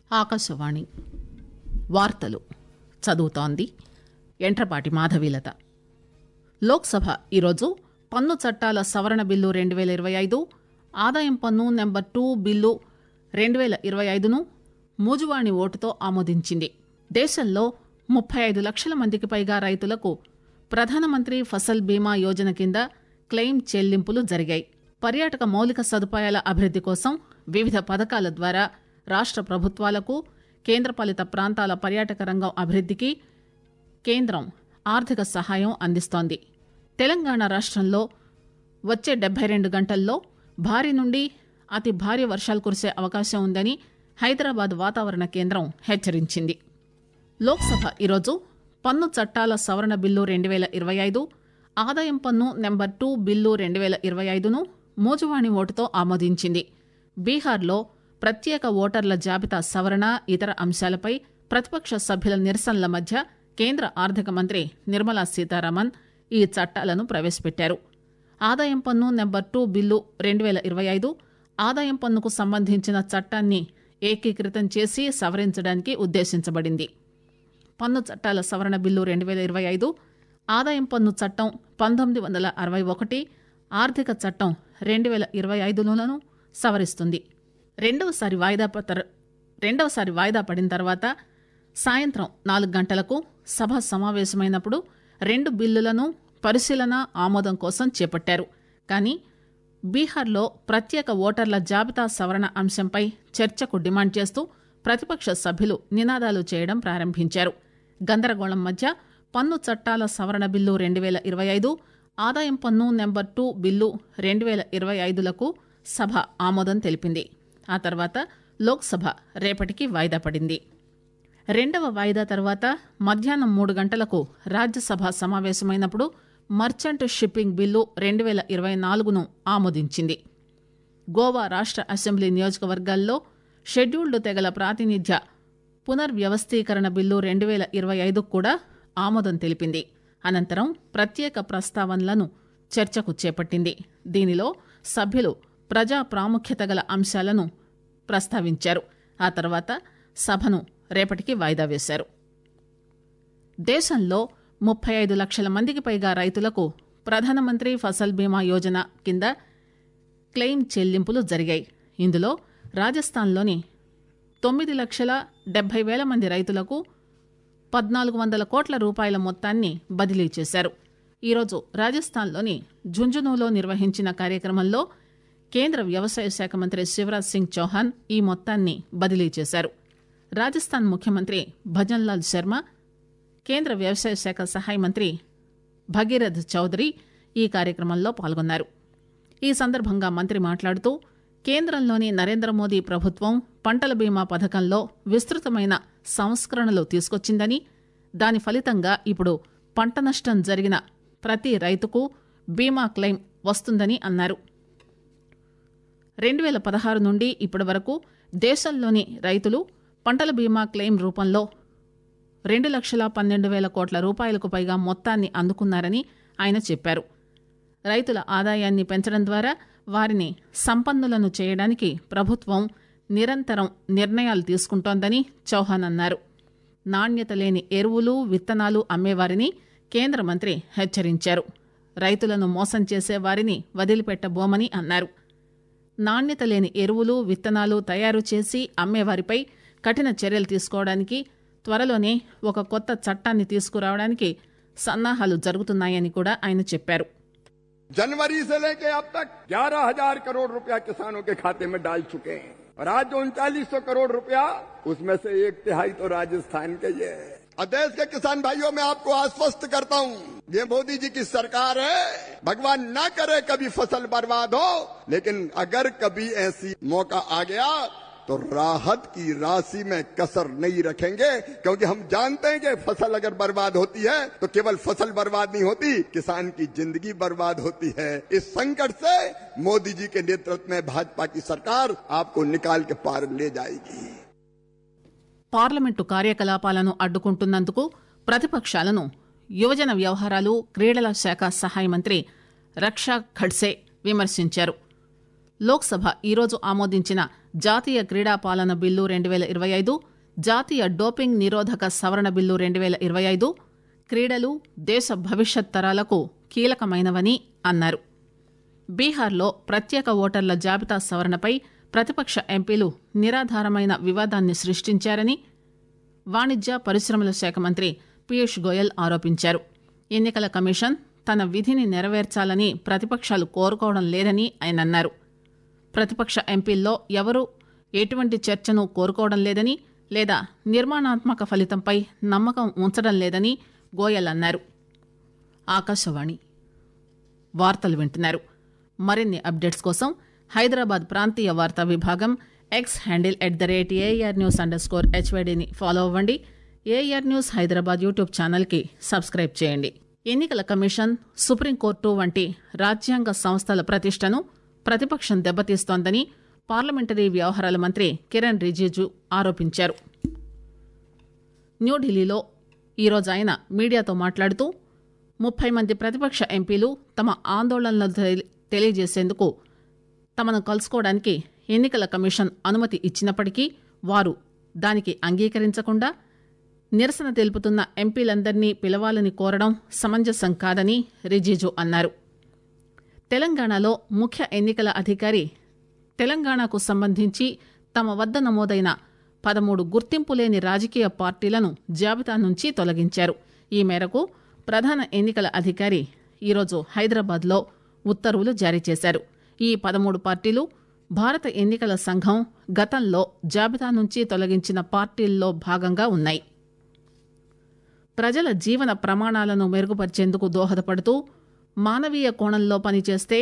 ఆకాశవాణి వార్తలు చదువుతోంది ఎంట్రపాటి మాధవీలత లోక్సభ ఈరోజు పన్ను చట్టాల సవరణ బిల్లు రెండు పేల ఇరవై ఐదు ఆదాయం పన్ను నెంబర్ టూ బిల్లు రెండు పేల ఇరవై ఐదును మూజువాణి ఓటుతో ఆమోదించింది దేశంలో ముప్పై ఐదు లక్షల మందికి పైగా రైతులకు ప్రధానమంత్రి ఫసల్ బీమా యోజన కింద క్లెయిమ్ చెల్లింపులు జరిగాయి పర్యాటక మౌలిక సదుపాయాల అభివృద్ది కోసం వివిధ పథకాల ద్వారా రాష్ట ప్రభుత్వాలకు కేంద్రపాలిత ప్రాంతాల పర్యాటక రంగం అభివృద్దికి కేంద్రం ఆర్థిక సహాయం అందిస్తోంది తెలంగాణ రాష్టంలో వచ్చే డెబ్బై రెండు గంటల్లో భారీ నుండి అతి భారీ వర్షాలు కురిసే అవకాశం ఉందని హైదరాబాద్ వాతావరణ కేంద్రం హెచ్చరించింది లోక్సభ ఈరోజు పన్ను చట్టాల సవరణ బిల్లు రెండు పేల ఇరవై ఐదు ఆదాయం పన్ను నెంబర్ టూ బిల్లు రెండు పేల ఇరవై ఐదును మూజువాణి ఓటుతో ఆమోదించింది బీహార్లో ప్రత్యేక ఓటర్ల జాబితా సవరణ ఇతర అంశాలపై ప్రతిపక్ష సభ్యుల నిరసనల మధ్య కేంద్ర ఆర్థిక మంత్రి నిర్మలా సీతారామన్ ఈ చట్టాలను ప్రవేశపెట్టారు ఆదాయం పన్ను నెంబర్ టూ బిల్లు రెండు పేల ఇరవై ఐదు ఆదాయం పన్నుకు సంబంధించిన చట్టాన్ని ఏకీకృతం చేసి సవరించడానికి ఉద్దేశించబడింది పన్ను చట్టాల సవరణ బిల్లు రెండు పేల ఇరవై ఐదు ఆదాయం పన్ను చట్టం పంతొమ్మిది వందల అరవై ఒకటి ఆర్థిక చట్టం రెండు పేల ఇరవై ఐదులను సవరిస్తుంది రెండవసారి వాయిదా పత్ర రెండవసారి వాయిదా పడిన తర్వాత సాయంత్రం నాలుగు గంటలకు సభ సమావేశమైనప్పుడు రెండు బిల్లులను పరిశీలన ఆమోదం కోసం చేపట్టారు కానీ బీహార్లో ప్రత్యేక ఓటర్ల జాబితా సవరణ అంశంపై చర్చకు డిమాండ్ చేస్తూ ప్రతిపక్ష సభ్యులు నినాదాలు చేయడం ప్రారంభించారు గందరగోళం మధ్య పన్ను చట్టాల సవరణ బిల్లు రెండు పేల ఇరవై ఐదు ఆదాయం పన్ను నెంబర్ టూ బిల్లు రెండు పేల ఇరవై ఐదులకు సభ ఆమోదం తెలిపింది ఆ తర్వాత లోక్సభ రేపటికి వాయిదా పడింది రెండవ వాయిదా తర్వాత మధ్యాహ్నం మూడు గంటలకు రాజ్యసభ సమావేశమైనప్పుడు మర్చెంట్ షిప్పింగ్ బిల్లు రెండు పేల ఇరవై నాలుగును ఆమోదించింది గోవా రాష్ట అసెంబ్లీ నియోజకవర్గాల్లో షెడ్యూల్డ్ తెగల ప్రాతినిధ్య పునర్వ్యవస్థీకరణ బిల్లు రెండు పేల ఇరవై ఐదుకు కూడా ఆమోదం తెలిపింది అనంతరం ప్రత్యేక ప్రస్తావనలను చర్చకు చేపట్టింది దీనిలో సభ్యులు ప్రజా ప్రాముఖ్యత గల అంశాలను ప్రస్తావించారు ఆ తర్వాత సభను రేపటికి వాయిదా వేశారు దేశంలో ముప్పై ఐదు లక్షల మందికి పైగా రైతులకు ప్రధానమంత్రి ఫసల్ బీమా యోజన కింద క్లెయిమ్ చెల్లింపులు జరిగాయి ఇందులో రాజస్థాన్లోని తొమ్మిది లక్షల డెబ్బై వేల మంది రైతులకు పద్నాలుగు వందల కోట్ల రూపాయల మొత్తాన్ని బదిలీ చేశారు ఈరోజు రాజస్థాన్లోని ఝుంఝునూలో నిర్వహించిన కార్యక్రమంలో కేంద్ర వ్యవసాయ శాఖ మంత్రి శివరాజ్ సింగ్ చౌహాన్ ఈ మొత్తాన్ని బదిలీ చేశారు రాజస్థాన్ ముఖ్యమంత్రి భజన్లాల్ శర్మ కేంద్ర వ్యవసాయ శాఖ సహాయ మంత్రి భగీరథ్ చౌదరి ఈ కార్యక్రమంలో పాల్గొన్నారు ఈ సందర్భంగా మంత్రి మాట్లాడుతూ కేంద్రంలోని నరేంద్ర మోదీ ప్రభుత్వం పంటల బీమా పథకంలో విస్తృతమైన సంస్కరణలు తీసుకొచ్చిందని దాని ఫలితంగా ఇప్పుడు పంట నష్టం జరిగిన ప్రతి రైతుకు బీమా క్లెయిమ్ వస్తుందని అన్నారు రెండు పేల పదహారు నుండి ఇప్పటి వరకు దేశంలోని రైతులు పంటల బీమా క్లెయిమ్ రూపంలో రెండు లక్షల పన్నెండు వేల కోట్ల రూపాయలకు పైగా మొత్తాన్ని అందుకున్నారని ఆయన చెప్పారు రైతుల ఆదాయాన్ని పెంచడం ద్వారా వారిని సంపన్నులను చేయడానికి ప్రభుత్వం నిరంతరం నిర్ణయాలు తీసుకుంటోందని చౌహాన్ అన్నారు నాణ్యత లేని ఎరువులు విత్తనాలు అమ్మేవారిని కేంద్ర మంత్రి హెచ్చరించారు రైతులను మోసం చేసే వారిని వదిలిపెట్టబోమని అన్నారు నాణ్యత లేని ఎరువులు విత్తనాలు తయారు చేసి అమ్మేవారిపై కఠిన చర్యలు తీసుకోవడానికి త్వరలోనే ఒక కొత్త చట్టాన్ని తీసుకురావడానికి సన్నాహాలు జరుగుతున్నాయని కూడా ఆయన చెప్పారు जनवरी से लेके अब तक ग्यारह हजार करोड़ रुपया किसानों के खाते में डाल चुके हैं और आज जो उनचालीस सौ करोड़ रुपया उसमें से एक तिहाई तो राजस्थान के ये है और देश के किसान भाइयों मैं आपको आश्वस्त करता हूँ ये मोदी जी की सरकार है भगवान ना करे कभी फसल बर्बाद हो लेकिन अगर कभी ऐसी मौका आ गया तो राहत की राशि में कसर नहीं रखेंगे क्योंकि हम जानते हैं कि फसल अगर बर्बाद होती है तो केवल फसल बर्बाद नहीं होती किसान की जिंदगी बर्बाद होती है इस संकट से मोदी जी के नेतृत्व में भाजपा की सरकार आपको निकाल के पार ले जाएगी పార్లమెంటు కార్యకలాపాలను అడ్డుకుంటున్నందుకు ప్రతిపక్షాలను యువజన వ్యవహారాలు క్రీడల శాఖ సహాయ మంత్రి రక్షా ఖడ్సే విమర్శించారు లోక్సభ ఈరోజు ఆమోదించిన జాతీయ క్రీడా పాలన బిల్లు రెండు వేల ఇరవై ఐదు జాతీయ డోపింగ్ నిరోధక సవరణ బిల్లు రెండు వేల ఇరవై ఐదు క్రీడలు దేశ భవిష్యత్ తరాలకు కీలకమైనవని అన్నారు బీహార్లో ప్రత్యేక ఓటర్ల జాబితా సవరణపై ప్రతిపక్ష ఎంపీలు నిరాధారమైన వివాదాన్ని సృష్టించారని వాణిజ్య పరిశ్రమల శాఖ మంత్రి పీయూష్ గోయల్ ఆరోపించారు ఎన్నికల కమిషన్ తన విధిని నెరవేర్చాలని ప్రతిపక్షాలు కోరుకోవడం లేదని ఆయన అన్నారు ప్రతిపక్ష ఎంపీల్లో ఎవరూ ఎటువంటి చర్చను కోరుకోవడం లేదని లేదా నిర్మాణాత్మక ఫలితంపై నమ్మకం ఉంచడం లేదని గోయల్ అన్నారు ఆకాశవాణి వార్తలు వింటున్నారు మరిన్ని అప్డేట్స్ కోసం హైదరాబాద్ ప్రాంతీయ వార్తా విభాగం X handle at the rate AIR news underscore స్కోర్ హెచ్వైడీని ఫాలో అవ్వండి ఏఆర్ న్యూస్ హైదరాబాద్ యూట్యూబ్ ఛానల్కి సబ్స్క్రైబ్ చేయండి ఎన్నికల కమిషన్ సుప్రీంకోర్టు వంటి రాజ్యాంగ సంస్థల ప్రతిష్టను ప్రతిపక్షం దెబ్బతీస్తోందని పార్లమెంటరీ వ్యవహారాల మంత్రి కిరణ్ రిజిజు ఆరోపించారు న్యూఢిల్లీలో ఈరోజు ఆయన మీడియాతో మాట్లాడుతూ ముప్పై మంది ప్రతిపక్ష ఎంపీలు తమ ఆందోళనలు తెలి- తెలియజేసేందుకు తమను కలుసుకోవడానికి ఎన్నికల కమిషన్ అనుమతి ఇచ్చినప్పటికీ వారు దానికి అంగీకరించకుండా నిరసన తెలుపుతున్న ఎంపీలందరినీ పిలవాలని కోరడం సమంజసం కాదని రిజిజు అన్నారు తెలంగాణలో ముఖ్య ఎన్నికల అధికారి తెలంగాణకు సంబంధించి తమ వద్ద నమోదైన పదమూడు గుర్తింపు లేని రాజకీయ పార్టీలను జాబితా నుంచి తొలగించారు ఈ మేరకు ప్రధాన ఎన్నికల అధికారి ఈరోజు హైదరాబాద్లో ఉత్తర్వులు జారీ చేశారు ఈ పదమూడు పార్టీలు భారత ఎన్నికల సంఘం గతంలో జాబితా నుంచి తొలగించిన పార్టీల్లో భాగంగా ఉన్నాయి ప్రజల జీవన ప్రమాణాలను మెరుగుపరిచేందుకు దోహదపడుతూ మానవీయ కోణంలో పనిచేస్తే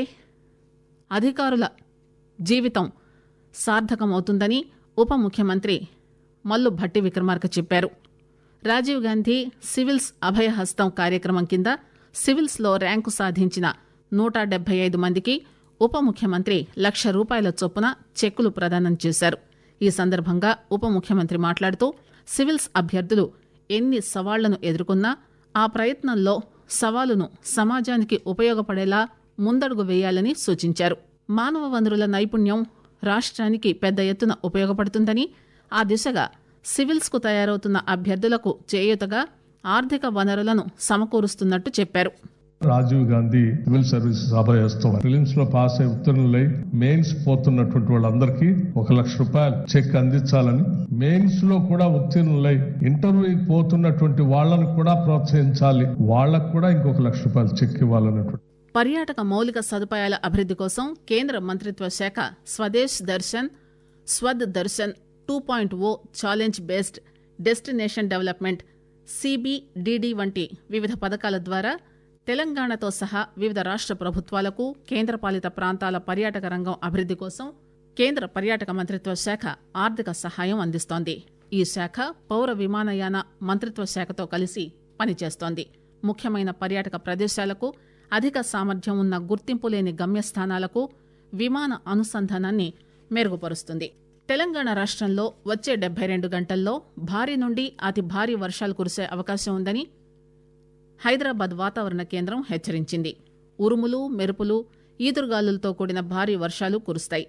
అధికారుల జీవితం సార్థకమవుతుందని ఉప ముఖ్యమంత్రి మల్లు భట్టి విక్రమార్క చెప్పారు రాజీవ్ గాంధీ సివిల్స్ అభయహస్తం కార్యక్రమం కింద సివిల్స్లో ర్యాంకు సాధించిన నూట డెబ్బై ఐదు మందికి ఉప ముఖ్యమంత్రి లక్ష రూపాయల చొప్పున చెక్కులు ప్రదానం చేశారు ఈ సందర్భంగా ఉప ముఖ్యమంత్రి మాట్లాడుతూ సివిల్స్ అభ్యర్థులు ఎన్ని సవాళ్లను ఎదుర్కొన్నా ఆ ప్రయత్నంలో సవాలును సమాజానికి ఉపయోగపడేలా ముందడుగు వేయాలని సూచించారు మానవ వనరుల నైపుణ్యం రాష్ట్రానికి పెద్ద ఎత్తున ఉపయోగపడుతుందని ఆ దిశగా సివిల్స్ కు తయారవుతున్న అభ్యర్థులకు చేయూతగా ఆర్థిక వనరులను సమకూరుస్తున్నట్టు చెప్పారు Rajiv Gandhi civil services Abhayahastam prelims లో పాస్ అయి ఉత్తీర్ణులై మెయిన్స్ పోతున్నటువంటి వాళ్ళందరికీ ఒక లక్ష రూపాయలు చెక్ అందించాలని మెయిన్స్ లో కూడా ఉత్తీర్ణులై ఇంటర్వ్యూకి పోతున్నటువంటి వాళ్ళను కూడా ప్రోత్సహించాలి వాళ్ళకు కూడా ఇంకొక లక్ష రూపాయలు చెక్ ఇవ్వాలన్నటువంటి పర్యాటక మౌలిక సదుపాయాల అభివృద్ది కోసం కేంద్ర మంత్రిత్వ శాఖ Swadesh Darshan Swadesh Darshan two point O challenge based destination development CBDD వంటి వివిధ పథకాల ద్వారా తెలంగాణతో సహా వివిధ రాష్ట్ర ప్రభుత్వాలకు కేంద్రపాలిత ప్రాంతాల పర్యాటక రంగం అభివృద్ది కోసం కేంద్ర పర్యాటక మంత్రిత్వ శాఖ ఆర్థిక సహాయం అందిస్తోంది ఈ శాఖ పౌర విమానయాన మంత్రిత్వ శాఖతో కలిసి పనిచేస్తోంది ముఖ్యమైన పర్యాటక ప్రదేశాలకు అధిక సామర్థ్యం ఉన్న గుర్తింపు లేని గమ్యస్థానాలకు విమాన అనుసంధానాన్ని మెరుగుపరుస్తుంది తెలంగాణ రాష్ట్రంలో వచ్చే డెబ్బై రెండు గంటల్లో భారీ నుండి అతి భారీ వర్షాలు కురిసే అవకాశం ఉందని హైదరాబాద్ వాతావరణ కేంద్రం హెచ్చరించింది ఉరుములు మెరుపులు ఈదురుగాలులతో కూడిన భారీ వర్షాలు కురుస్తాయి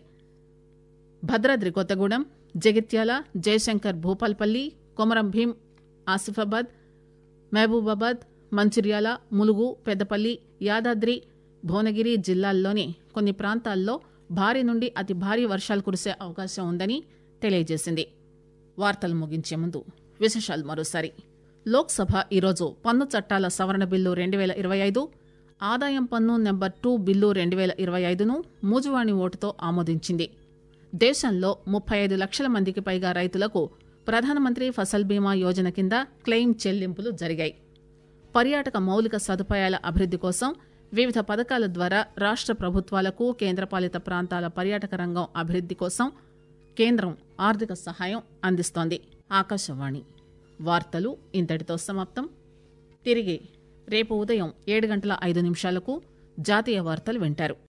భద్రాద్రి కొత్తగూడెం జగిత్యాల జయశంకర్ భూపాల్పల్లి కొమరం భీం ఆసిఫాబాద్ మహబూబాబాద్ మంచిర్యాల ములుగు పెద్దపల్లి యాదాద్రి భువనగిరి జిల్లాల్లోని కొన్ని ప్రాంతాల్లో భారీ నుండి అతి భారీ వర్షాలు కురిసే అవకాశం ఉందని తెలియజేసింది వార్తలు ముగించే ముందు విశేషాలు మరోసారి లోక్సభ ఈరోజు పన్ను చట్టాల సవరణ బిల్లు రెండు వేల ఇరవై ఐదు ఆదాయం పన్ను నెంబర్ టూ బిల్లు రెండు వేల ఇరవై ఐదును మూజువాణి ఓటుతో ఆమోదించింది దేశంలో ముప్పై ఐదు లక్షల మందికి పైగా రైతులకు ప్రధానమంత్రి ఫసల్ బీమా యోజన కింద క్లెయిమ్ చెల్లింపులు జరిగాయి పర్యాటక మౌలిక సదుపాయాల అభివృద్ది కోసం వివిధ పథకాల ద్వారా రాష్ట్ర ప్రభుత్వాలకు కేంద్రపాలిత ప్రాంతాల పర్యాటక రంగం అభివృద్ది కోసం కేంద్రం ఆర్థిక సహాయం అందిస్తోంది ఆకాశవాణి వార్తలు ఇంతటితో సమాప్తం తిరిగి రేపు ఉదయం ఏడు గంటల ఐదు నిమిషాలకు జాతీయ వార్తలు వింటారు